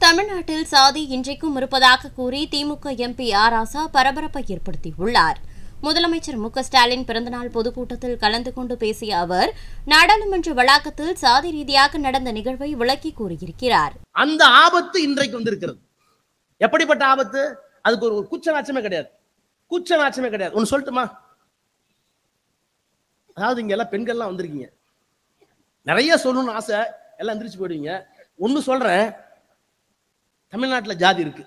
தமிழ்நாட்டில் சாதி இன்றைக்கும் இருப்பதாக கூறி திமுக எம்பி ஆர் ராசா பரபரப்பை ஏற்படுத்தியுள்ளார் முதலமைச்சர் மு க ஸ்டாலின் பிறந்தநாள் பொதுக்கூட்டத்தில் கலந்து கொண்டு பேசிய அவர் நாடாளுமன்ற வளாகத்தில் சாதி ரீதியாக நடந்த நிகழ்வை விளக்கி கூறியிருக்கிறார் அந்த ஆபத்து இன்றைக்கு வந்திருக்கிறது எப்படிப்பட்ட ஆபத்து அதுக்கு ஒரு குச்ச நாச்சமே கிடையாது குச்ச நாச்சமே கிடையாது ஒன்னு சொல்லட்டுமா அதாவது இங்க எல்லாம் பெண்கள்லாம் வந்திருக்கீங்க நிறைய சொல்லணும்னு ஆசை எல்லாம் எந்திரிச்சு போயிடுவீங்க ஒன்னு சொல்றேன் தமிழ்நாட்டுல ஜாதி இருக்கு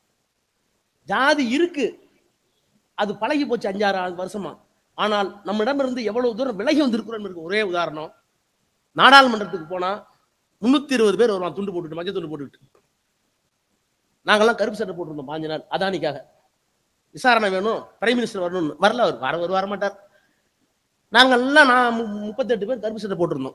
ஜாதி இருக்கு அது பழகி போச்சு அஞ்சாறு ஆறு வருஷமா ஆனால் நம்மிடமிருந்து எவ்வளவு தூரம் விலகி வந்திருக்கிறோம் இருக்கு ஒரே உதாரணம் நாடாளுமன்றத்துக்கு போனா முன்னூத்தி இருபது பேர் வருவான் துண்டு போட்டுட்டு மஞ்சள் துண்டு போட்டுட்டு நாங்கெல்லாம் கருப்பு சட்டை போட்டிருந்தோம் பாஞ்சு நாள் அதானிக்காக விசாரணை வேணும் பிரைம் மினிஸ்டர் வரணும்னு வரல அவர் வர ஒரு வர மாட்டார் நாங்கெல்லாம் நான் மு- முப்பத்தெட்டு பேர் கருப்பு சட்டை போட்டிருந்தோம்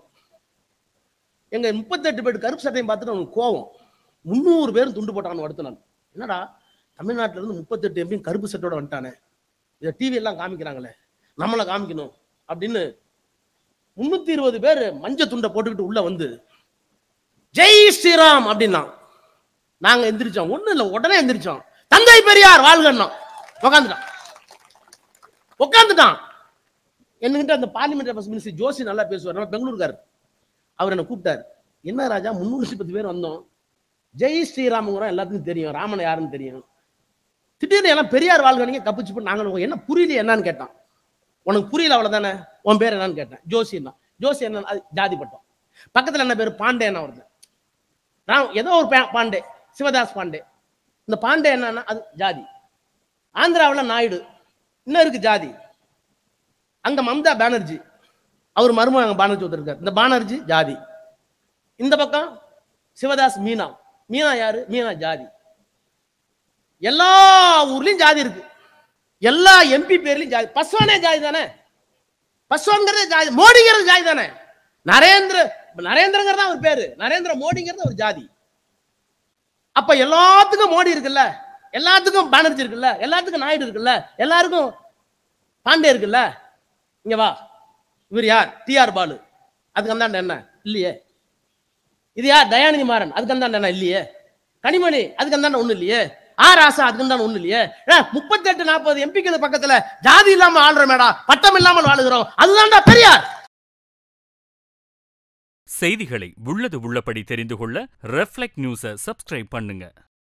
எங்க முப்பத்தெட்டு பேர் கருப்பு சட்டையும் பார்த்துட்டு அவனுக்கு கோவம் முந்நூறு பேரும் துண்டு போட்டான்னு அடுத்த நாள் என்னடா தமிழ்நாட்டுல இருந்து முப்பத்தெட்டு எம்பியும் கருப்பு சட்டோட வந்துட்டானே இதை டிவி எல்லாம் காமிக்கிறாங்களே நம்மளை காமிக்கணும் அப்படின்னு முன்னூத்தி இருபது பேர் மஞ்சள் துண்டை போட்டுக்கிட்டு உள்ள வந்து ஜெய் ஸ்ரீராம் அப்படின்னா நாங்க எந்திரிச்சோம் ஒண்ணு இல்ல உடனே எந்திரிச்சோம் தந்தை பெரியார் வாழ்கண்ணா உக்காந்துட்டான் உட்காந்துட்டான் என்கிட்ட அந்த பார்லிமெண்ட் அஃபேர்ஸ் மினிஸ்டர் ஜோசி நல்லா பேசுவார் நம்ம பெங்களூர்கார் அவர் என்ன கூப்பிட்டார் என்ன ராஜா முன்னூற்றி பத்து பேர் வந்தோம் ஜெய் ஸ்ரீராமுங்கிறோம் எல்லாத்துக்கும் தெரியும் ராமனை யாருன்னு தெரியும் திடீர்னு எல்லாம் பெரியார் வாழ்கணிங்க கப்பிச்சு போட்டு நாங்கள் என்ன புரியல என்னன்னு கேட்டான் உனக்கு புரியல அவ்வளவுதானே உன் பேர் என்னன்னு கேட்டேன் ஜோசின்னா ஜோசி என்ன அது ஜாதி பட்டம் பக்கத்துல என்ன பேர் பாண்டேன்னா ஒருத்தன் நான் ஏதோ ஒரு பா- பாண்டே சிவதாஸ் பாண்டே இந்த பாண்டே என்னன்னா அது ஜாதி ஆந்திராவில் நாயுடு இன்னும் இருக்கு ஜாதி அங்க மம்தா பானர்ஜி அவர் மருமகன் அங்க பானர்ஜி ஒருத்தர் இருக்கார் இந்த பானர்ஜி ஜாதி இந்த பக்கம் சிவதாஸ் மீனா மீனா யாரு மீனா ஜாதி எல்லா ஊர்லயும் ஜாதி இருக்கு எல்லா எம்பி பேர்லயும் ஜாதி பஸ்வானே ஜாதி தானே பஸ்வான்ங்கிறதே ஜாதி மோடிங்கிறது ஜாதி தானே நரேந்திர நரேந்திரங்கிறது அவர் பேரு நரேந்திர மோடிங்கிறது ஒரு ஜாதி அப்ப எல்லாத்துக்கும் மோடி இருக்குல்ல எல்லாத்துக்கும் பானர்ஜி இருக்குல்ல எல்லாத்துக்கும் நாயுடு இருக்குல்ல எல்லாருக்கும் பாண்டே இருக்குல்ல இங்க வா இவர் யார் டிஆர் பாலு அதுக்கு அந்தாண்ட என்ன இல்லையே இது யார் தயாநிதி மாறன் அதுக்கு அந்தாண்ட என்ன இல்லையே கனிமணி அதுக்கு அந்தாண்ட ஒண்ணு இல்லையே ஆர் ஆசா அதுக்கு அந்தாண்ட ஒண்ணு இல்லையே முப்பத்தெட்டு நாற்பது எம்பிக்கு பக்கத்துல ஜாதி இல்லாம ஆள்றோமேடா பட்டம் இல்லாமல் வாழுகிறோம் அதுதான்டா பெரியார் செய்திகளை உள்ளது உள்ளபடி தெரிந்து கொள்ள ரெஃப்ளெக்ட் நியூஸை சப்ஸ்கிரைப் பண்ணுங்க